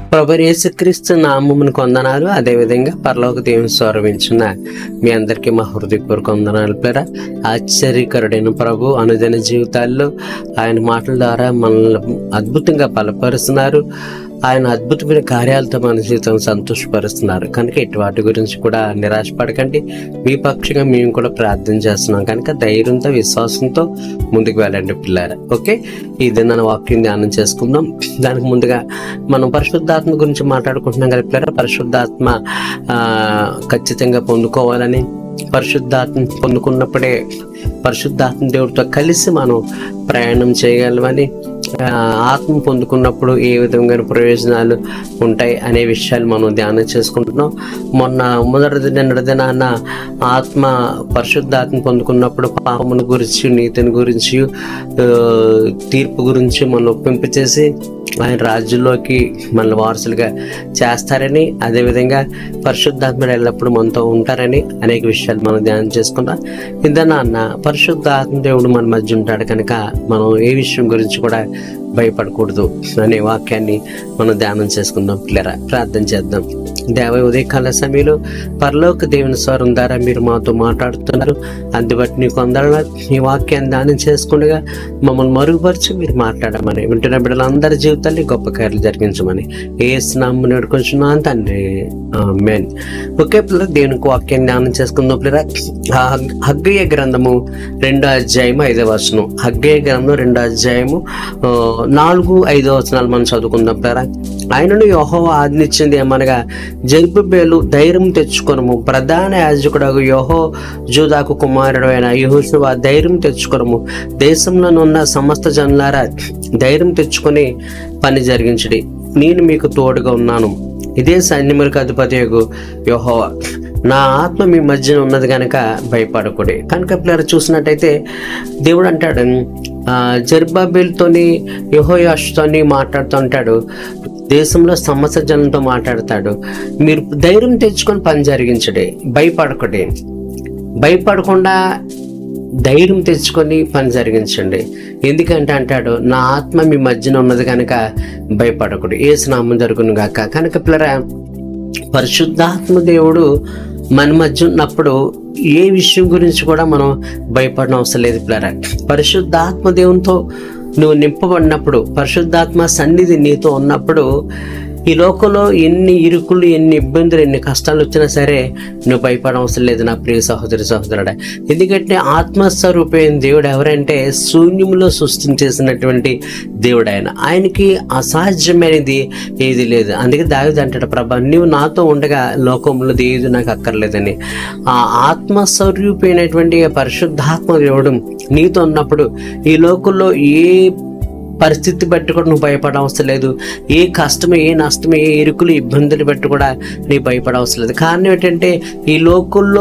ప్రభు యేసుక్రీస్తు నామమును కొందనాలు అదేవిధంగా పరలోక దేవుని స్వరవించిన మీ అందరికీ మా హృదయపూర్వక వందనాలు పేర ఆశ్చర్యకరుడైన ప్రభు అనుదిన జీవితాల్లో ఆయన మాటల ద్వారా మనల్ని అద్భుతంగా బలపరుస్తున్నారు ఆయన అద్భుతమైన కార్యాలతో మన జీవితం సంతోషపరుస్తున్నారు కనుక ఇటు వాటి గురించి కూడా నిరాశపడకండి మీ పక్షంగా మేము కూడా ప్రార్థన చేస్తున్నాం కనుక ధైర్యంతో విశ్వాసంతో ముందుకు వెళ్ళండి పిల్లలు ఓకే ఈ దిన వాక్యం ధ్యానం చేసుకుందాం దానికి ముందుగా మనం పరిశుద్ధాత్మ గురించి మాట్లాడుకుంటున్నాం కదా పిల్లలు పరిశుద్ధాత్మ ఆ, ఖచ్చితంగా పొందుకోవాలని పరిశుద్ధాత్మ పొందుకున్నప్పుడే పరిశుద్ధాత్మ దేవుడితో కలిసి మనం ప్రయాణం చేయగలమని ఆ, ఆత్మ పొందుకున్నప్పుడు ఏ విధంగా ప్రయోజనాలు ఉంటాయి అనే విషయాలు మనం ధ్యానం చేసుకుంటున్నాం మొన్న మొదటి నిన్నటి దినాన ఆత్మ పరిశుద్ధాత్మ పొందుకున్నప్పుడు పాపమును గురించి నీతిని గురించి ఆ, తీర్పు గురించి మనం ఒప్పింపు చేసి ఆయన రాజ్యంలోకి మన వారసులుగా చేస్తారని అదేవిధంగా పరిశుద్ధాత్మలు ఎల్లప్పుడూ మనతో ఉంటారని అనేక విషయాలు మనం ధ్యానం చేసుకుందాం ఇందన్నా అన్న పరిశుద్ధాత్మ దేవుడు మన మధ్య ఉంటాడు కనుక మనం ఏ విషయం గురించి కూడా భయపడకూడదు అనే వాక్యాన్ని మనం ధ్యానం చేసుకుందాం పిల్లరా ప్రార్థన చేద్దాం దేవ ఉదయకాల సమయంలో పరలోక దేవుని స్వరం ద్వారా మీరు మాతో మాట్లాడుతున్నారు అందుబట్టి నీకు వందనాలు ఈ వాక్యాన్ని ధ్యానం చేసుకుండగా మమ్మల్ని మరుగుపరిచి మీరు మాట్లాడమని వింటున్న బిడ్డలందరి జీవితాన్ని గొప్ప కార్యలు జరిగించమని ఏ స్నామం నడుకొంచున్నాను తండ్రి మెయిన్ ఒకే పిల్లలు దేవునికి వాక్యాన్ని ధ్యానం చేసుకుందాం పిల్లరా ఆ హగ్- హగ్గయ్య గ్రంథము రెండో అధ్యాయము ఐదో వచనం హగ్గయ్య గ్రంథం రెండో అధ్యాయము ఆ, నాలుగు ఐదో వచనాలు మనం చదువుకుందాం పిల్లరా ఆయనను యోహో ఆజ్ఞించింది ఏమనగా జరుబేలు ధైర్యం తెచ్చుకొనము ప్రధాన యాజకుడు యోహో జూదాకు కుమారుడు అయిన యహోషువ ధైర్యం తెచ్చుకొనము దేశంలోనున్న సమస్త జనులారా ధైర్యం తెచ్చుకొని పని జరిగించడి నేను మీకు తోడుగా ఉన్నాను ఇదే సైన్యములకు అధిపతి యోహోవా నా ఆత్మ మీ మధ్యన ఉన్నది కనుక భయపడకూడే కనుక పిల్లలు చూసినట్టయితే దేవుడు అంటాడు ఆ, జెరుబ్బాబేలుతోని యహోయాష్తోని మాట్లాడుతూ ఉంటాడు దేశంలో సమస్య జనంతో మాట్లాడతాడు మీరు ధైర్యం తెచ్చుకొని పని జరిగించడే భయపడకూడే భయపడకుండా ధైర్యం తెచ్చుకొని పని జరిగించండి ఎందుకంటే అంటాడు నా ఆత్మ మీ మధ్యన ఉన్నది కనుక భయపడకూడదు ఏ స్నామం జరుగును గాక కనుక పిల్లరా పరిశుద్ధాత్మ దేవుడు మన మధ్య ఉన్నప్పుడు ఏ విషయం గురించి కూడా మనం భయపడిన అవసరం లేదు పిల్లరా పరిశుద్ధాత్మ దేవునితో నువ్వు నింపబడినప్పుడు పరిశుద్ధాత్మ సన్నిధి నీతో ఉన్నప్పుడు ఈ లోకంలో ఎన్ని ఇరుకులు ఎన్ని ఇబ్బందులు ఎన్ని కష్టాలు వచ్చినా సరే నువ్వు భయపడవసరం లేదు నా ప్రియ సహోదరి సహోదరుడా ఎందుకంటే ఆత్మస్వరూపైన దేవుడు ఎవరంటే శూన్యంలో సృష్టించేసినటువంటి దేవుడు ఆయన ఆయనకి అసాధ్యమైనది ఏది లేదు అందుకే దావిది అంటాడు ప్రభా నీవు నాతో ఉండగా లోకంలో ఏది నాకు అక్కర్లేదని ఆ ఆత్మస్వరూపైనటువంటి పరిశుద్ధాత్మ దేవుడు నీతో ఉన్నప్పుడు ఈ లోకంలో ఏ పరిస్థితి బట్టి కూడా నువ్వు భయపడవసరం లేదు ఏ కష్టం ఏ నష్టం ఏ ఇరుకులు ఇబ్బందులు బట్టి కూడా నీవు భయపడవసరం లేదు కారణం ఏంటంటే ఈ లోకుల్లో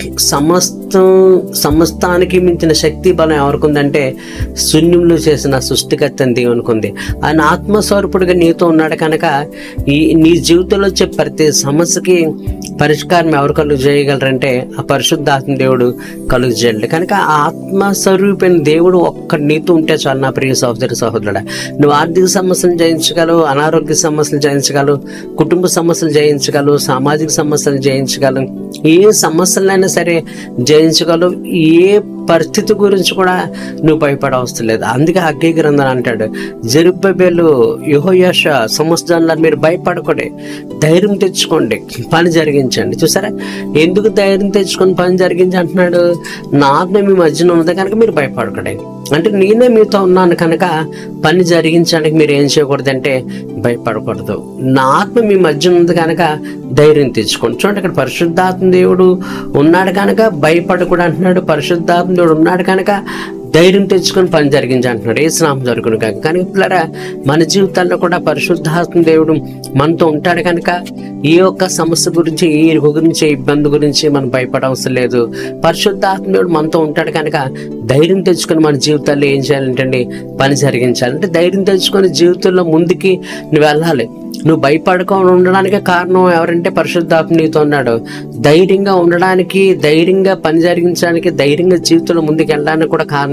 సమస్తం సమస్తానికి మించిన శక్తి బలం ఎవరికి ఉందంటే శూన్యంలో చేసిన సృష్టికర్త దేవునికి ఉంది ఆయన ఆత్మస్వరూపుడిగా నీతో ఉన్నాడు కనుక ఈ నీ జీవితంలో వచ్చే ప్రతి సమస్యకి పరిష్కారం ఎవరు కలుగు చేయగలరంటే ఆ పరిశుద్ధాత్మ దేవుడు కలుగు చేయలేడు కనుక ఆ ఆత్మస్వరూపైన దేవుడు ఒక్క నీతో ఉంటే చాలు నా ప్రియ సహోదరి సహోదరుడా నువ్వు ఆర్థిక సమస్యలు జయించగలవు అనారోగ్య సమస్యలు జయించగలవు కుటుంబ సమస్యలు జయించగలవు సామాజిక సమస్యలు జయించగలవు ఏ సమస్యలైనా సరే జయించగలవు ఏ పరిస్థితి గురించి కూడా నువ్వు భయపడవసరం లేదు అందుకే అగ్గి గ్రంథం అంటాడు జరుబ్బేలు యుహోయాష సమస్యల మీరు భయపడకూడే ధైర్యం తెచ్చుకోండి పని జరిగించండి చూసారా ఎందుకు ధైర్యం తెచ్చుకొని పని జరిగించి అంటున్నాడు నా ఆత్మ మీ మధ్యన ఉంది కనుక మీరు భయపడకూడే అంటే నేనే మీతో ఉన్నాను కనుక పని జరిగించడానికి మీరు ఏం చేయకూడదంటే భయపడకూడదు నా ఆత్మ మీ మధ్య ఉంది కనుక ధైర్యం తెచ్చుకోండి చూడండి ఇక్కడ పరిశుద్ధాత్మ దేవుడు ఉన్నాడు కనుక భయపడకూడదు అంటున్నాడు పరిశుద్ధాత్మ దేవుడు ఉన్నాడు కనుక ధైర్యం తెచ్చుకొని పని జరిగించి అంటున్నాడు ఏ స్నామం జరుగును కాక కానీ పిల్లరా మన జీవితాల్లో కూడా పరిశుద్ధాత్మ దేవుడు మనతో ఉంటాడు కనుక ఏ ఒక్క సమస్య గురించి ఏ ఇరుగు గురించి ఏ ఇబ్బంది గురించి మనం భయపడవసరం లేదు పరిశుద్ధాత్మ దేవుడు మనతో ఉంటాడు కనుక ధైర్యం తెచ్చుకొని మన జీవితాల్లో ఏం చేయాలంటే పని జరిగించాలి అంటే ధైర్యం తెచ్చుకొని జీవితంలో ముందుకి నువ్వు వెళ్ళాలి నువ్వు భయపడకుండా ఉండడానికి కారణం ఎవరంటే పరిశుద్ధాత్మ నీతో ఉన్నాడు ధైర్యంగా ఉండడానికి ధైర్యంగా పని జరిగించడానికి ధైర్యంగా జీవితంలో ముందుకు వెళ్ళడానికి కూడా కారణం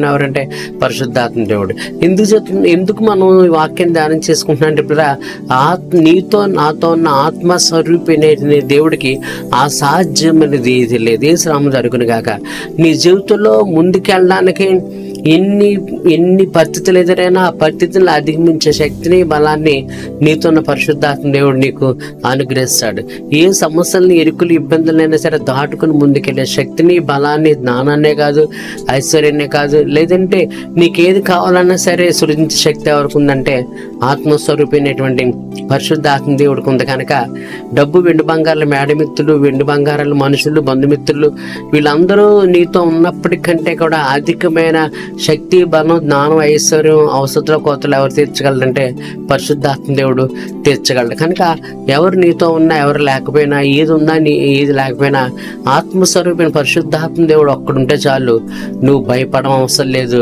ఎవరంటే పరిశుద్ధాత్మ దేవుడు ఎందుకు చెప్తుంది ఎందుకు మనం ఈ వాక్యం ధ్యానం చేసుకుంటున్నాం అంటే ఇప్పుడు ఆత్మ నీతో నాతో ఉన్న ఆత్మ స్వరూపిణి దేవుడికి అసాధ్యమైనది ఏది లేదు ఏ శ్రమ జరుగును గాక నీ జీవితంలో ముందుకెళ్ళడానికి ఎన్ని ఎన్ని పరిస్థితులు ఎదురైనా ఆ పరిస్థితులను అధిగమించే శక్తిని బలాన్ని నీతో ఉన్న పరిశుద్ధాత్మ దేవుడు నీకు అనుగ్రహిస్తాడు ఏ సమస్యల్ని ఎరుకులు ఇబ్బందులైనా సరే దాటుకుని ముందుకెళ్ళే శక్తిని బలాన్ని జ్ఞానాన్నే కాదు ఐశ్వర్యాన్నే కాదు లేదంటే నీకేది కావాలన్నా సరే సృజించే శక్తి ఎవరికి ఉందంటే ఆత్మస్వరూపమైనటువంటి పరిశుద్ధాత్మ దేవుడికి ఉంది కనుక డబ్బు వెండి బంగారాల మేడమిత్రులు వెండి బంగారాల మనుషులు బంధుమిత్రులు వీళ్ళందరూ నీతో ఉన్నప్పటికంటే కూడా అధికమైన శక్తి బలం జ్ఞానం ఐశ్వర్యం అవసరాల కోతలు ఎవరు తీర్చగలరంటే పరిశుద్ధాత్మ దేవుడు తీర్చగలడు కనుక ఎవరు నీతో ఉన్నా ఎవరు లేకపోయినా ఏది ఉన్నా నీ ఏది లేకపోయినా ఆత్మస్వరూపమైన పరిశుద్ధాత్మ దేవుడు ఒక్కడుంటే చాలు నువ్వు భయపడడం అవసరం లేదు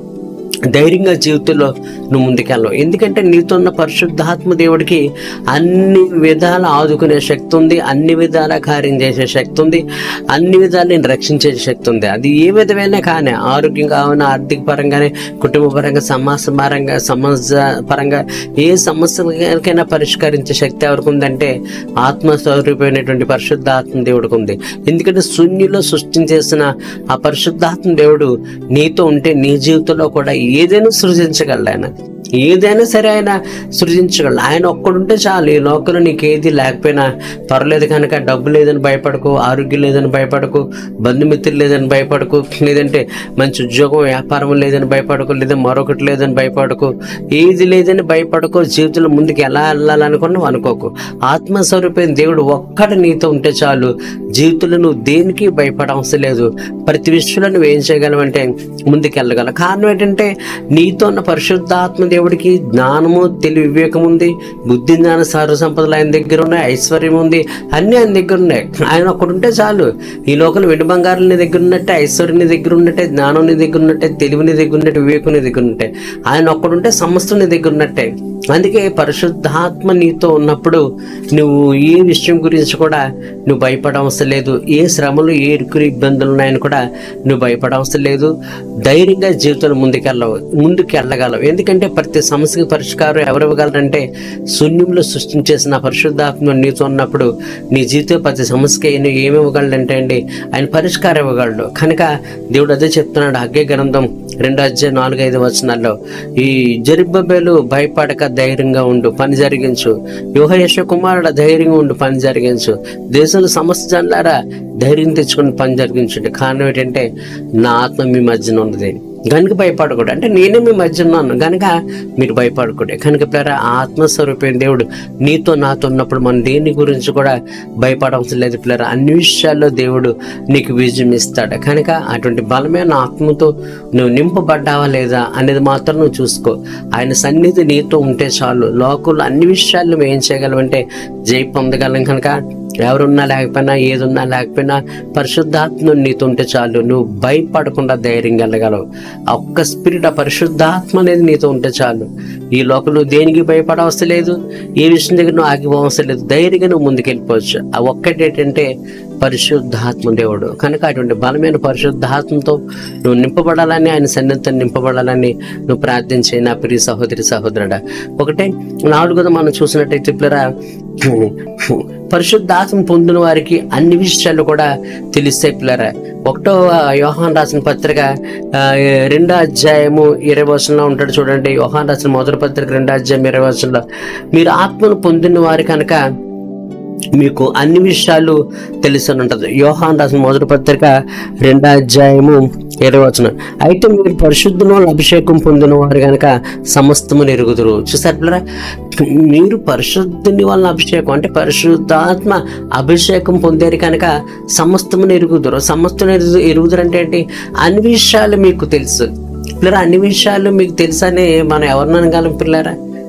ధైర్యంగా జీవితంలో నువ్వు ముందుకెళ్ళవు ఎందుకంటే నీతో ఉన్న పరిశుద్ధాత్మ దేవుడికి అన్ని విధాల ఆదుకునే శక్తి ఉంది అన్ని విధాల కార్యం చేసే శక్తి ఉంది అన్ని విధాలు నేను రక్షించే శక్తి ఉంది అది ఏ విధమైన కానీ ఆరోగ్యంగా అవునా ఆర్థిక పరంగానే కుటుంబ పరంగా సమాజ పరంగా సమాజ పరంగా ఏ సమస్యలకైనా పరిష్కరించే శక్తి ఎవరికి ఉందంటే ఆత్మస్వరూపమైనటువంటి పరిశుద్ధాత్మ దేవుడికి ఉంది ఎందుకంటే శూన్యులో సృష్టించేసిన ఆ పరిశుద్ధాత్మ దేవుడు నీతో ఉంటే నీ జీవితంలో కూడా ఏదైనా సృజించగలడు ఆయన ఏదైనా సరే ఆయన సృజించగలడు ఆయన ఒక్కడుంటే చాలు ఈ లోకంలో నీకు ఏది లేకపోయినా పర్లేదు కనుక డబ్బు లేదని భయపడకు ఆరోగ్యం లేదని భయపడకు బంధుమిత్రులు లేదని భయపడకు లేదంటే మంచి ఉద్యోగం వ్యాపారం లేదని భయపడకు లేదా మరొకటి లేదని భయపడకు ఏది లేదని భయపడకు జీవితంలో ముందుకు ఎలా వెళ్ళాలనుకున్నావు అనుకోకు ఆత్మస్వరూపైన దేవుడు ఒక్కడు నీతో ఉంటే చాలు జీవితంలో నువ్వు దేనికి భయపడవసరం లేదు ప్రతి విషయంలో నువ్వు ఏం చేయగలవంటే ముందుకు వెళ్ళగలవు కారణం ఏంటంటే నీతో ఉన్న పరిశుద్ధాత్మ దేవుడికి జ్ఞానము తెలివి వివేకం ఉంది బుద్ధి జ్ఞాన సర్వ సంపదలు ఆయన దగ్గర ఉన్నాయి ఐశ్వర్యం ఉంది అన్నీ ఆయన దగ్గర ఉన్నాయి ఆయన ఒక్కడు ఉంటే చాలు ఈ లోకల్ వెండి బంగారం నీ దగ్గర ఉన్నట్టే ఐశ్వర్యం నీ దగ్గర ఉన్నట్టే జ్ఞానం నీ దగ్గర ఉన్నట్టే తెలివి నీ దగ్గర ఉన్నట్టే వివేకం నీ దగ్గర ఉన్నట్టే ఆయన ఒక్కడుంటే సమస్తం నీ దగ్గర ఉన్నట్టే అందుకే పరిశుద్ధాత్మ నీతో ఉన్నప్పుడు నువ్వు ఏ విషయం గురించి కూడా నువ్వు భయపడవసరం లేదు ఏ శ్రమలు ఏ ఇరుకులు ఇబ్బందులు ఉన్నాయని కూడా నువ్వు భయపడవసరం లేదు ధైర్యంగా జీవితంలో ముందుకెళ్ళవు ముందుకు వెళ్ళగలవు ఎందుకంటే ప్రతి సమస్యకి పరిష్కారం ఎవరు ఇవ్వగలరంటే శూన్యంలో సృష్టించేసిన పరిశుద్ధాత్మ నీతో ఉన్నప్పుడు నీ జీవితం ప్రతి సమస్యకి ఆయన ఏమి ఇవ్వగలడంటే అండి ఆయన పరిష్కారం ఇవ్వగలడు కనుక దేవుడు అదే చెప్తున్నాడు అగ్గే గ్రంథం రెండు అధ్యాయ నాలుగు ఐదు వచనాల్లో ఈ జరుబ్బేలు భయపడక ధైర్యంగా ఉండు పని జరిగించు యోహయశ కుమారుడు ధైర్యంగా ఉండు పని జరిగించు దేశంలో సమస్త జనులారా ధైర్యం తెచ్చుకుని పని జరిగించండి కారణం ఏంటంటే నా ఆత్మ మీ మధ్యన ఉన్నది కనుక భయపడకూడదు అంటే నేనే మీ మధ్య ఉన్నాను కనుక మీరు భయపడకూడదు కనుక పేర ఆత్మస్వరూపైన దేవుడు నీతో నాతో ఉన్నప్పుడు మనం దేని గురించి కూడా భయపడవలసిన లేదు పిల్లరా అన్ని విషయాల్లో దేవుడు నీకు విజయం ఇస్తాడు కనుక అటువంటి బలమైన ఆత్మతో నువ్వు నింపబడ్డావా లేదా అనేది మాత్రం నువ్వు చూసుకో ఆయన సన్నిధి నీతో ఉంటే చాలు లోకంలో అన్ని విషయాలు నువ్వు ఏం చేయగలవంటే జై పొందగలం కనుక ఎవరున్నా లేకపోయినా ఏదున్నా లేకపోయినా పరిశుద్ధాత్మ నీతో ఉంటే చాలు నువ్వు భయపడకుండా ధైర్యంగా వెళ్ళగలవు ఆ ఒక్క స్పిరిట్ ఆ పరిశుద్ధాత్మ అనేది నీతో ఉంటే చాలు ఈ లోకంలో దేనికి భయపడవసరం లేదు ఏ విషయం దగ్గర నువ్వు ఆగిపోవసరం లేదు ధైర్యంగా నువ్వు ముందుకెళ్ళిపోవచ్చు ఆ ఒక్కటి ఏంటంటే పరిశుద్ధాత్మ దేవుడు కనుక అటువంటి బలమైన పరిశుద్ధాత్మతో నువ్వు నింపబడాలని ఆయన సన్నిధితో నింపబడాలని నువ్వు ప్రార్థించే నా ప్రియ సహోదరి సహోదరుడా ఒకటే నాలుగోది మనం చూసినట్టయితే పిల్లరా పరిశుద్ధాత్మ పొందిన వారికి అన్ని విషయాలు కూడా తెలిస్తాయి పిల్లరా ఒకటో యోహాన్ రాసిన పత్రిక ఆ, రెండో అధ్యాయము ఇరవై వచనంలో ఉంటాడు చూడండి యోహాన్ రాసిన మొదటి పత్రిక రెండో అధ్యాయం ఇరవై వచనంలో మీరు ఆత్మను పొందిన వారి కనుక మీకు అన్ని విషయాలు తెలిసి ఉంటుంది యోహాన్ రాసిన మొదటి పత్రిక రెండో అధ్యాయము ఇరవై వచనం అయితే మీరు పరిశుద్ధుల వల్ల అభిషేకం పొందిన వారు కనుక సమస్తము ఎరుగుదురు చూసారు పిల్లరా మీరు పరిశుద్ధుని వల్ల అభిషేకం అంటే పరిశుద్ధాత్మ అభిషేకం పొందారు కనుక సమస్తమును ఎరుగుదురు సమస్తము ఎరుగు ఎరుగుదురు అంటే ఏంటి అన్ని విషయాలు మీకు తెలుసు పిల్లరా అన్ని విషయాలు మీకు తెలుసని మనం ఎవరిని అనగలం పిల్లరా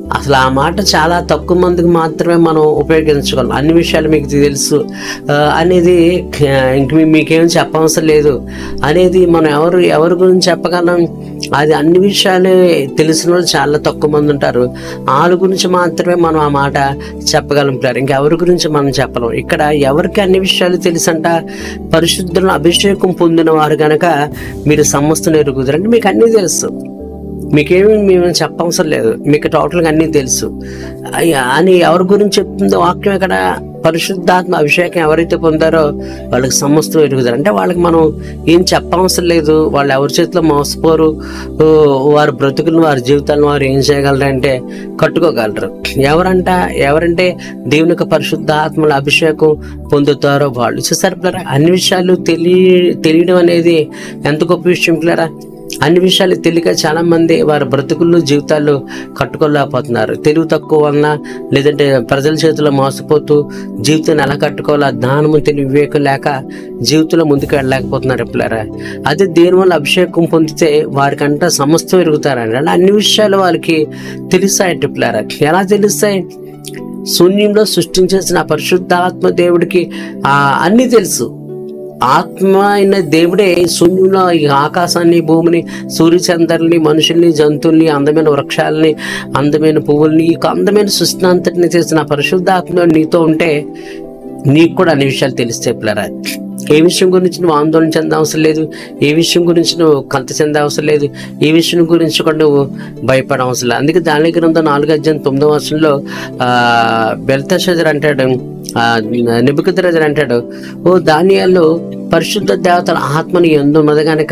అసలు ఆ మాట చాలా తక్కువ మందికి మాత్రమే మనం ఉపయోగించగలం అన్ని విషయాలు మీకు తెలుసు ఆ, అనేది ఆ, ఇంక మీ- మీకేం చెప్పవసరం లేదు అనేది మనం ఎవరు ఎవరి గురించి చెప్పగలం అది అన్ని విషయాలు తెలిసిన వాళ్ళు చాలా తక్కువ మంది ఉంటారు వాళ్ళ గురించి మాత్రమే మనం ఆ మాట చెప్పగలం పిల్లలు ఇంకెవరి గురించి మనం చెప్పలేం ఇక్కడ ఎవరికి అన్ని విషయాలు తెలుసంట పరిశుద్ధులను అభిషేకం పొందిన వారు గనక మీరు సమస్తం ఎరుగుదరు అంటే మీకు అన్నీ తెలుసు మీకేమి మేము చెప్పవసరం లేదు మీకు టోటల్గా అన్నీ తెలుసు అయ్యా అని ఎవరి గురించి చెప్తుందో వాక్యం ఇక్కడ పరిశుద్ధాత్మ అభిషేకం ఎవరైతే పొందారో వాళ్ళకి సమస్తం ఎరుగుతారు అంటే వాళ్ళకి మనం ఏం చెప్పవసరం లేదు వాళ్ళు ఎవరి చేతిలో మోసపోరు ఓ, వారి బ్రతుకులను వారి జీవితాలను వారు ఏం చేయగలరంటే కట్టుకోగలరు ఎవరంట ఎవరంటే దేవుని యొక్క పరిశుద్ధాత్మల అభిషేకం పొందుతారో వాళ్ళు చూసారు పిల్లరా అన్ని విషయాలు తెలియ తెలియడం అనేది ఎంత గొప్ప విషయం పిల్లరా అన్ని విషయాలు తెలియక చాలా మంది వారి బ్రతుకుల్లో జీవితాలు కట్టుకోలేకపోతున్నారు తెలివి తక్కువ వలన లేదంటే ప్రజల చేతిలో మోసపోతూ జీవితాన్ని ఎలా కట్టుకోవాలా జ్ఞానము తెలివి వివేకం లేక జీవితంలో ముందుకు వెళ్ళలేకపోతున్నారు పిల్లరా అదే దేని వల్ల అభిషేకం పొందితే వారికంట సమస్తం ఎరుగుతారండి అంటే అన్ని విషయాలు వాళ్ళకి తెలుస్తాయి పిల్లరా ఎలా తెలుస్తాయి శూన్యంలో సృష్టించేసిన ఆ పరిశుద్ధాత్మ దేవుడికి ఆ అన్ని తెలుసు ఆత్మ అయిన దేవుడే శూన్యంలో ఈ ఆకాశాన్ని భూమిని సూర్యచంద్రుల్ని మనుషుల్ని జంతువుల్ని అందమైన వృక్షాలని అందమైన పువ్వుల్ని ఈ అందమైన సృష్టి అంతటిని చేసిన ఆ పరిశుద్ధాత్మ నీతో ఉంటే నీకు కూడా అన్ని విషయాలు తెలిస్తే పిల్లరా ఏ విషయం గురించి నువ్వు ఆందోళన చెందే అవసరం లేదు ఏ విషయం గురించి నువ్వు కంత చెందే అవసరం లేదు ఏ విషయం గురించి కూడా నువ్వు భయపడ అవసరం లేదు అందుకే దాని గ్రంథం నాలుగు అధ్యాయం తొమ్మిదో వర్షంలో ఆ బెల్తషజర్ అంటాడు ఆ నిబుకద్రజర్ అంటాడు ఓ దానియాలు పరిశుద్ధ దేవతల ఆత్మని ఎందున్నది గనక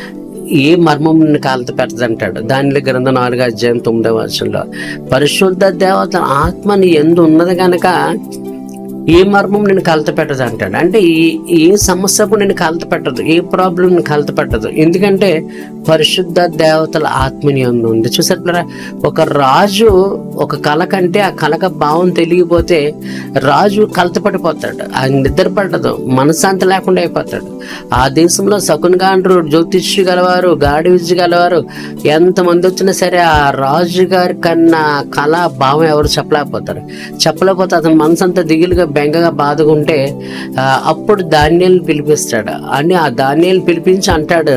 ఏ మర్మం నిన్ను కాలత పెట్టదంటాడు దానిలో గ్రంథం నాలుగు అధ్యాయం తొమ్మిదో వర్షంలో పరిశుద్ధ దేవతల ఆత్మని ఎందు ఉన్నది గనక ఏ మర్మం నేను కలత పెట్టదు అంటాడు అంటే ఏ ఏ సమస్యకు నేను కలత పెట్టదు ఏ ప్రాబ్లం నేను కలత పెట్టదు ఎందుకంటే పరిశుద్ధ దేవతల ఆత్మని అందు ఉంది చూసారా ఒక రాజు ఒక కళ కంటే ఆ కళక భావం తెలియపోతే రాజు కలత పడిపోతాడు ఆయన నిద్ర పట్టదు మనశ్శాంతి లేకుండా అయిపోతాడు ఆ దేశంలో శకున్గాండ్రు జ్యోతిష్యు గలవారు గాడి విద్య గలవారు ఎంతమంది వచ్చినా సరే ఆ రాజు గారి కన్నా కళ భావం ఎవరు చెప్పలేకపోతారు చెప్పలేకపోతే అతని మనసు అంతా దిగులుగా బెంగగా బాధగా ఉంటే ఆ, అప్పుడు ధాన్యాలు పిలిపిస్తాడు అని ఆ ధాన్యాలు పిలిపించి అంటాడు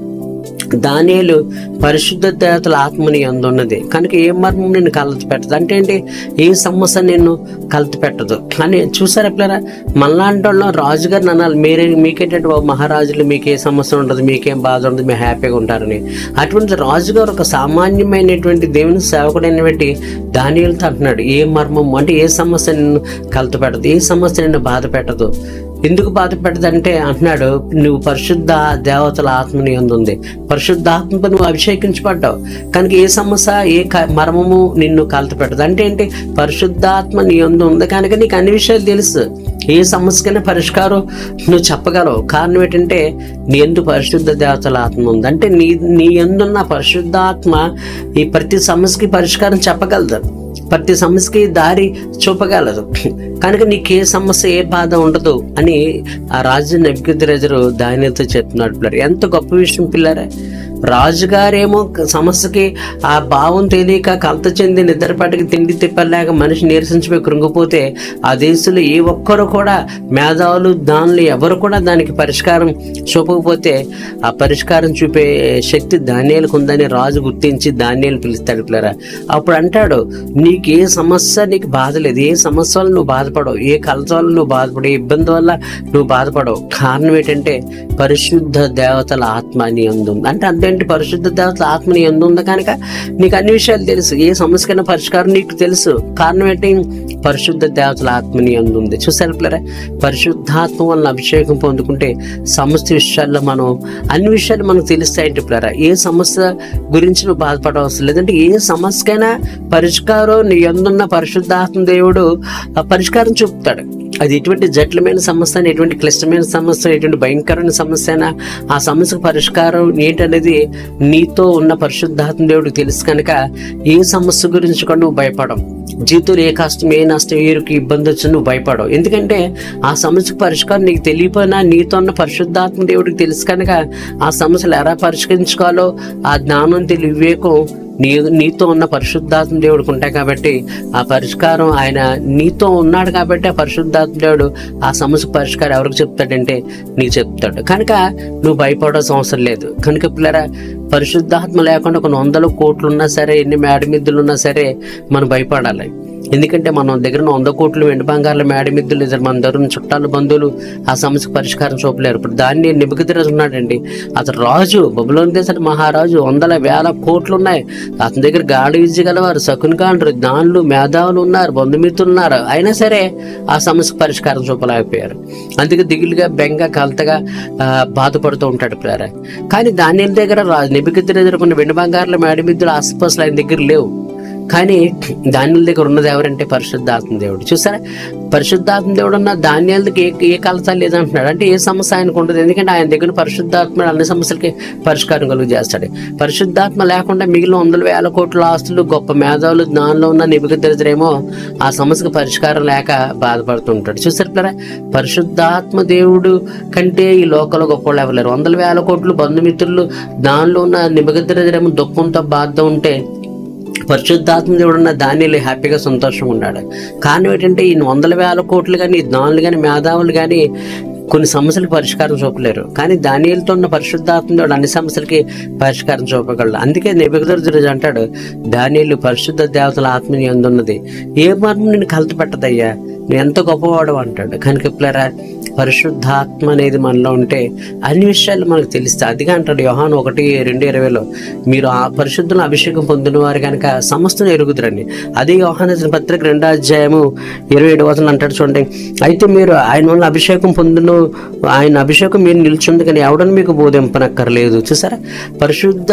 దానియేలు పరిశుద్ధ దేవతల ఆత్మని అందున్నది కనుక ఏ మర్మం నేను కలత పెట్టదు అంటే ఏంటి ఏ సమస్య నిన్ను కలత పెట్టదు కానీ చూసారా పిల్లరా మళ్ళాంటి వాళ్ళం రాజుగారిని అనాలి మీరే మీకేంటంటే బాబు మహారాజులు మీకు ఏ సమస్య ఉండదు మీకేం బాధ ఉండదు మీరు హ్యాపీగా ఉంటారని అటువంటి రాజుగారు ఒక సామాన్యమైనటువంటి దేవుని సేవకుడైనటువంటి దానియులతో అంటున్నాడు ఏ మర్మం అంటే ఏ సమస్య నిన్ను కలత పెట్టదు ఏ సమస్య నిన్ను బాధ పెట్టదు ఎందుకు బాధ పెట్టదంటే అంటున్నాడు నువ్వు పరిశుద్ధ దేవతల ఆత్మని ఉంది పరిశుద్ధ ఆత్మతో నువ్వు అభిషేకించబడ్డావు కనుక ఏ సమస్య ఏ క- మర్మము నిన్ను కలత పెట్టదు అంటే ఏంటి పరిశుద్ధాత్మ నీ అందు ఉంది కనుక నీకు అన్ని విషయాలు తెలుసు ఏ సమస్యకైనా పరిష్కారం నువ్వు చెప్పగలవు కారణం ఏంటంటే నీ ఎందు పరిశుద్ధ దేవతల ఆత్మ ఉంది అంటే నీ నీ ఎందున్న పరిశుద్ధాత్మ ఈ ప్రతి సమస్యకి పరిష్కారం చెప్పగలదు ప్రతి సమస్యకి దారి చూపగలదు కనుక నీకు ఏ సమస్య ఏ బాధ ఉండదు అని ఆ రాజు నెబ్గిద్రెజరు దానితో చెప్తున్నాడు పిల్లలు ఎంత గొప్ప విషయం పిల్లరే రాజుగారేమో సమస్యకి ఆ భావం తెలియక కలత చెంది నిద్రపాటికి తిండి తిప్పలేక మనిషి నీరసించిపోయి కృంగిపోతే ఆ దేశంలో ఏ ఒక్కరు కూడా మేధావులు దానిలో ఎవరు కూడా దానికి పరిష్కారం చూపకపోతే ఆ పరిష్కారం చూపే శక్తి ధాన్యాలకు ఉందని రాజు గుర్తించి ధాన్యాలు పిలుస్తాడు పిల్లరా అప్పుడు అంటాడు నీకు ఏ సమస్య నీకు బాధ లేదు ఏ సమస్య వల్ల నువ్వు బాధపడవు ఏ కలత వల్ల నువ్వు బాధపడవు ఏ ఇబ్బంది వల్ల నువ్వు బాధపడవు కారణం ఏంటంటే పరిశుద్ధ దేవతల ఆత్మ నీ అందు ఉంది అంటే అదేంటి పరిశుద్ధ దేవతల ఆత్మ నీ అందు ఉంది కనుక నీకు అన్ని విషయాలు తెలుసు ఏ సమస్యకైనా పరిష్కారం నీకు తెలుసు కారణం ఏంటి పరిశుద్ధ దేవతల ఆత్మ నీ అందు ఉంది చూసారు పిల్లరా పరిశుద్ధాత్మ వలన అభిషేకం పొందుకుంటే సమస్త విషయాల్లో మనం అన్ని విషయాలు మనకు తెలుస్తాయంటే పిల్లరా ఏ సమస్య గురించి నువ్వు బాధపడవలసిన లేదంటే ఏ సమస్యకైనా పరిష్కారం నీ అందున్న పరిశుద్ధాత్మ దేవుడు ఆ పరిష్కారం చూపుతాడు అది ఎటువంటి జటిలమైన సమస్య అయినా, ఎటువంటి క్లిష్టమైన సమస్య ఎటువంటి భయంకరమైన సమస్య అయినా ఆ సమస్యకు పరిష్కారం ఏంటనేది నీతో ఉన్న పరిశుద్ధాత్మ దేవుడికి తెలుసు కనుక ఏ సమస్య గురించి కూడా నువ్వు భయపడవు జీవితంలో ఏ కష్టం ఏ నష్టం ఏరుకు ఇబ్బంది వచ్చినా నువ్వు భయపడవు ఎందుకంటే ఆ సమస్యకు పరిష్కారం నీకు తెలియపోయినా నీతో ఉన్న పరిశుద్ధాత్మ దేవుడికి తెలుసు కనుక ఆ సమస్యలు ఎలా పరిష్కరించుకోవాలో ఆ జ్ఞానం తెలివి వివేకం నీ నీతో ఉన్న పరిశుద్ధాత్మ దేవుడికి ఉంటాయి కాబట్టి ఆ పరిష్కారం ఆయన నీతో ఉన్నాడు కాబట్టి ఆ పరిశుద్ధాత్మ దేవుడు ఆ సమస్య పరిష్కారం ఎవరికి చెప్తాడంటే నీకు చెప్తాడు కనుక నువ్వు భయపడాల్సిన అవసరం లేదు కనుక పిల్లరా పరిశుద్ధాత్మ లేకుండా కొన్ని వందల కోట్లు ఉన్నా సరే ఎన్ని మేడమిద్దులు ఉన్నా సరే మనం భయపడాలి ఎందుకంటే మన దగ్గర ఉన్న వంద కోట్లు వెండి బంగారుల మేడమిద్దులు ఇద్దరు మన దగ్గర ఉన్న చుట్టాలు బంధువులు ఆ సమస్యకు పరిష్కారం చూపలేరు ఇప్పుడు దాన్ని నిబిగతిరాజు ఉన్నాడండి అతను రాజు బబులోని దేశానికి మహారాజు వందల వేల కోట్లు ఉన్నాయి అతని దగ్గర గాడి విద్యగలవారు శకునికాండ్రు జ్ఞానులు మేధావులు ఉన్నారు బంధుమిత్రులు ఉన్నారు అయినా సరే ఆ సమస్య పరిష్కారం చూపలేకపోయారు అందుకే దిగులుగా బెంగ కలతగా ఆ, బాధపడుతూ ఉంటాడు ప్రేర కానీ దాని దగ్గర నిబిగతిర ఎదుర్కొన్న వెండి బంగారుల మేడమిద్దులు ఆసుపాసులు ఆయన దగ్గర లేవు కానీ ధాన్యుల దగ్గర ఉన్నది ఎవరంటే పరిశుద్ధాత్మ దేవుడు చూసారా పరిశుద్ధాత్మ దేవుడు ఉన్న ధాన్యాలకి ఏ ఏ కలత లేదంటున్నాడు అంటే ఏ సమస్య ఆయనకు ఉండదు ఎందుకంటే ఆయన దగ్గర పరిశుద్ధాత్మ అన్ని సమస్యలకి పరిష్కారం కలుగు చేస్తాడు పరిశుద్ధాత్మ లేకుండా మిగిలిన వందల వేల కోట్ల ఆస్తులు గొప్ప మేధావులు జ్ఞానంలో ఉన్న నిపుణ దరిద్రేమో ఆ సమస్యకు పరిష్కారం లేక బాధపడుతుంటాడు చూసారు కదా పరిశుద్ధాత్మ దేవుడు కంటే ఈ లోకంలో గొప్ప వాళ్ళు ఎవరు లేరు వందల వేల కోట్లు బంధుమిత్రులు దానిలో ఉన్న నిబద్ధరేమో దుఃఖంతో బాధ ఉంటే పరిశుద్ధాత్మ దేవుడు ఉన్న దానిలో హ్యాపీగా సంతోషంగా ఉన్నాడు కారణం ఏంటంటే ఈ వందల వేల కోట్లు కానీ దానులు కానీ మేధావులు కానీ కొన్ని సమస్యలకు పరిష్కారం చూపలేరు కానీ దానిలతో ఉన్న పరిశుద్ధాత్మ దేవుడు అన్ని సమస్యలకి పరిష్కారం చూపగలడు అందుకే నిబద్ధరుజు అంటాడు దానిలు పరిశుద్ధ దేవతల ఆత్మని ఎందున్నది ఏ మార్గం నేను కలత పెట్టదయ్యా నేను ఎంత గొప్పవాడు అంటాడు కనుక పిల్లరా పరిశుద్ధాత్మ అనేది మనలో ఉంటే అన్ని విషయాలు మనకు తెలుస్తాయి అదిగా అంటాడు యోహాను ఒకటి రెండు ఇరవైలో మీరు ఆ పరిశుద్ధుల అభిషేకం పొందిన వారు కనుక సమస్తం ఎరుగుదురండి అదే యోహాను పత్రిక రెండో అధ్యాయము ఇరవై ఏడు వచనం అంటాడు చూడండి అయితే మీరు ఆయన వల్ల అభిషేకం పొందిన ఆయన అభిషేకం మీరు నిల్చుంది కానీ ఎవడని మీకు బోధింపనక్కర్లేదు చూసారా పరిశుద్ధ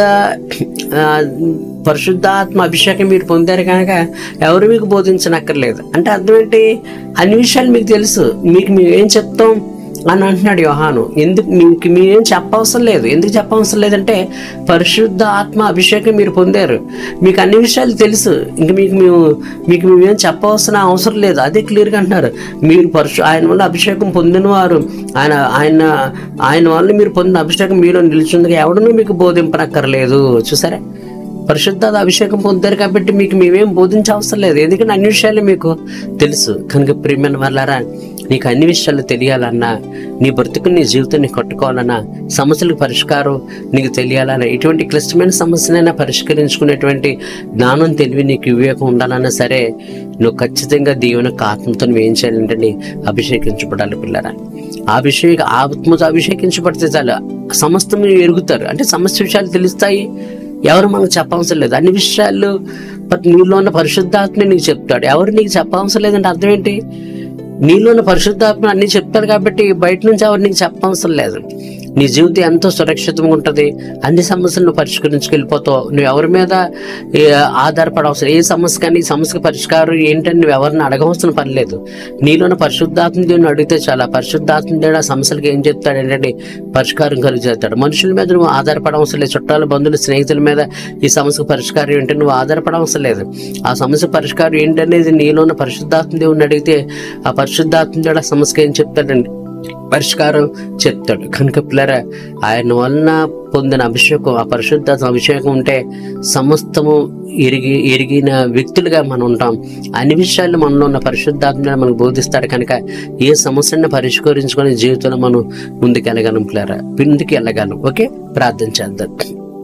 ఆ, పరిశుద్ధాత్మ అభిషేకం మీరు పొందారు కనుక ఎవరు మీకు బోధించనక్కర్లేదు అంటే అర్థం ఏంటి అన్ని విషయాలు మీకు తెలుసు మీకు మేము ఏం చెప్తాం అని అంటున్నాడు యోహాను ఎందుకు మీకు మీరేం చెప్పవసరం లేదు ఎందుకు చెప్పవసరం లేదంటే పరిశుద్ధ ఆత్మ అభిషేకం మీరు పొందారు మీకు అన్ని విషయాలు తెలుసు ఇంక మీకు మేము మీకు మేమేం చెప్పవలసిన అవసరం లేదు అదే క్లియర్గా అంటున్నారు మీరు పరశు ఆయన వల్ల అభిషేకం పొందిన వారు ఆయన ఆయన ఆయన వల్ల మీరు పొందిన అభిషేకం మీలో నిలిచిందిగా ఎవడనూ మీకు బోధింపనక్కర్లేదు చూసారా పరిశుద్ధ అభిషేకం పొందారు కాబట్టి మీకు మేమేం బోధించవసరం లేదు ఎందుకంటే అన్ని విషయాలు మీకు తెలుసు కనుక ప్రియమైన వాళ్ళారా నీకు అన్ని విషయాలు తెలియాలన్నా నీ బ్రతుకు నీ జీవితాన్ని కట్టుకోవాలన్నా సమస్యలకు పరిష్కారం నీకు తెలియాలన్నా ఎటువంటి క్లిష్టమైన సమస్యనైనా పరిష్కరించుకునేటువంటి జ్ఞానం తెలివి నీకు వివేకం ఉండాలన్నా సరే నువ్వు ఖచ్చితంగా దేవుని ఆత్మతో నువ్వు ఏం చేయాలంటే నీ అభిషేకించబడాలి పిల్లరా ఆ అభిషేక ఆత్మతో అభిషేకించబడితే చాలు సమస్తం ఎరుగుతారు అంటే సమస్య విషయాలు తెలుస్తాయి ఎవరు మనకు చెప్పవసరం లేదు అన్ని విషయాలు ప- నీలో ఉన్న పరిశుద్ధాత్మ నీకు చెప్తాడు ఎవరు నీకు చెప్పవసరం లేదంటే అర్థం ఏంటి నీలో ఉన్న పరిశుద్ధాత్మ అన్ని చెప్తాడు కాబట్టి బయట నుంచి ఎవరు నీకు చెప్పవసరం లేదు నీ జీవితం ఎంతో సురక్షితంగా ఉంటుంది అన్ని సమస్యలు నువ్వు పరిష్కరించుకెళ్ళిపోతావు నువ్వు ఎవరి మీద ఏ, ఆధారపడవసరం ఏ సమస్య కానీ ఈ సమస్యకు పరిష్కారం ఏంటని నువ్వు ఎవరిని అడగవలసిన పని లేదు నీలోని పరిశుద్ధాత్మ దేవుని అడిగితే చాలా పరిశుద్ధాత్మ దేవుడు ఆ సమస్యలకు ఏం చెప్తాడు ఏంటంటే పరిష్కారం కలుగు చేస్తాడు మనుషుల మీద నువ్వు ఆధారపడవసరం లేదు చుట్టాల బంధువులు స్నేహితుల మీద ఈ సమస్యకు పరిష్కారం ఏంటని నువ్వు ఆధారపడవసరం లేదు ఆ సమస్య పరిష్కారం ఏంటనేది నీలో ఉన్న పరిశుద్ధాత్మ దేవుని అడిగితే ఆ పరిశుద్ధాత్మ దేవుడు ఆ సమస్యకి ఏం చెప్తాడండి పరిష్కారం చెప్తాడు కనుక పిల్లరా ఆయన వలన పొందిన అభిషేకం ఆ పరిశుద్ధ అభిషేకం ఉంటే సమస్తము ఎరిగి ఎరిగిన వ్యక్తులుగా మనం ఉంటాం అన్ని విషయాలు మనలో ఉన్న పరిశుద్ధాత్మ మనకు బోధిస్తాడు కనుక ఏ సమస్యను పరిష్కరించుకొని జీవితంలో మనం ముందుకెళ్ళగలం పిల్లరా ముందుకు వెళ్ళగలం ఓకే ప్రార్థన చేద్దాం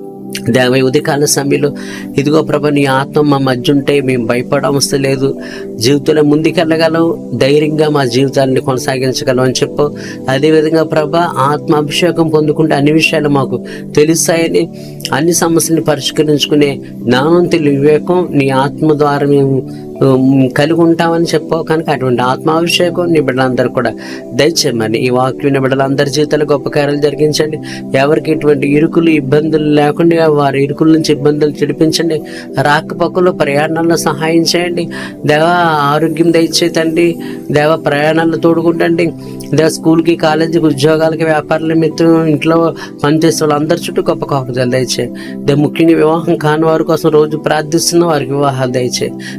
దేవ ఈ ఉదయకాల సమయంలో ఇదిగో ప్రభ నీ ఆత్మ మా మధ్య ఉంటే మేము భయపడవసరం లేదు జీవితంలో ముందుకెళ్ళగలం ధైర్యంగా మా జీవితాన్ని కొనసాగించగలం అని చెప్పు అదేవిధంగా ప్రభ ఆత్మ అభిషేకం పొందుకుంటే అన్ని విషయాలు మాకు తెలుస్తాయని అన్ని సమస్యలను పరిష్కరించుకునే జ్ఞానం తెలివి వివేకం నీ ఆత్మ ద్వారా మేము ఉమ్, కలిగి ఉంటామని చెప్పావు కనుక అటువంటి ఆత్మాభిషేకం నీ బిడ్డలందరూ కూడా దయచేయమని ఈ వాక్యం నీ బిడ్డలందరి జీవితాలు గొప్ప కార్యాలు జరిగించండి ఎవరికి ఇటువంటి ఇరుకులు ఇబ్బందులు లేకుండా వారి ఇరుకుల నుంచి ఇబ్బందులు చిడిపించండి రాకపోకలు ప్రయాణాల్లో సహాయం చేయండి దేవ ఆరోగ్యం దయచేతండి దేవ ప్రయాణాల్లో తోడుకుంటండి దేవ స్కూల్కి కాలేజీకి ఉద్యోగాలకి వ్యాపారాల నిమిత్తం ఇంట్లో పనిచేసే వాళ్ళందరి చుట్టూ గొప్ప కాపుదలు దయచే దే ముఖ్యంగా వివాహం కాని వారి కోసం రోజు ప్రార్థిస్తున్న వారికి వివాహాలు దయచే నిరుద్యోగ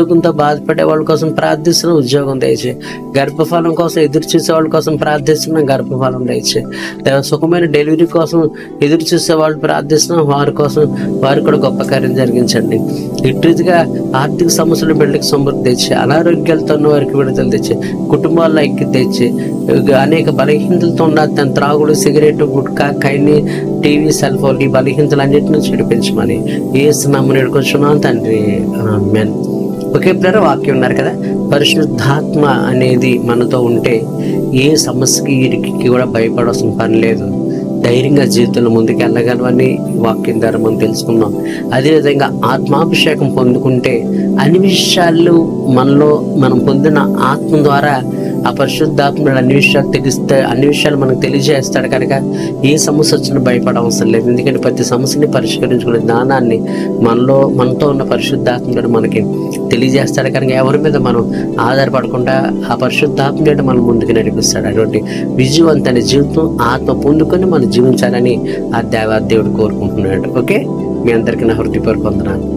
ఉద్యోగంతో బాధపడే వాళ్ళ కోసం ప్రార్థిస్తున్నాం ఉద్యోగం దయచే గర్భఫలం కోసం ఎదురు చూసే వాళ్ళ కోసం ప్రార్థిస్తున్నాం గర్భఫలం దయచే దేవ సుఖమైన డెలివరీ కోసం ఎదురు చూసే వాళ్ళు ప్రార్థిస్తున్నాం వారి కోసం వారు కూడా గొప్ప కార్యం జరిగించండి ఇటుగా ఆర్థిక సమస్యలు బిడ్డకి సమృద్ధి తెచ్చి అనారోగ్యాలతో ఉన్న వారికి విడుదల తెచ్చి కుటుంబాల్లో ఐక్యత తెచ్చి అనేక బలహీనతలతో ఉన్న తన త్రాగుడు cigarette gutka khaini TV cell phone ఈ బలహీనతలు అన్నింటినీ చెడిపించమని ఏ స్నామని ఎడుకొచ్చున్నాం తండ్రి ఆమేన్ ఒకే ప్లేర వాక్యం ఉన్నారు కదా పరిశుద్ధాత్మ అనేది మనతో ఉంటే ఏ సమస్యకి ఇరికి కూడా భయపడాల్సిన పని లేదు ధైర్యంగా జీవితంలో ముందుకు వెళ్ళగలమని వాక్యం ద్వారా మనం తెలుసుకున్నాం అదేవిధంగా ఆత్మాభిషేకం పొందుకుంటే అన్ని విషయాలు మనలో మనం పొందిన ఆత్మ ద్వారా ఆ పరిశుద్ధాత్ముడు అన్ని విషయాలు తెలిస్తే అన్ని విషయాలు మనకు తెలియజేస్తాడు కనుక ఏ సమస్య వచ్చినా భయపడ అవసరం లేదు ఎందుకంటే ప్రతి సమస్యని పరిష్కరించుకునే జ్ఞానాన్ని మనలో మనతో ఉన్న పరిశుద్ధాత్ముడు మనకి తెలియజేస్తాడు కనుక ఎవరి మీద మనం ఆధారపడకుండా ఆ పరిశుద్ధాత్ముడు మనం ముందుకు నడిపిస్తాడు అటువంటి విజయవంతమైన జీవితం ఆత్మ పొందుకొని మనం జీవించాలని ఆ దేవా దేవుడు కోరుకుంటున్నాడు ఓకే మీ అందరికీ నా హృదయపూర్వక వందనాలు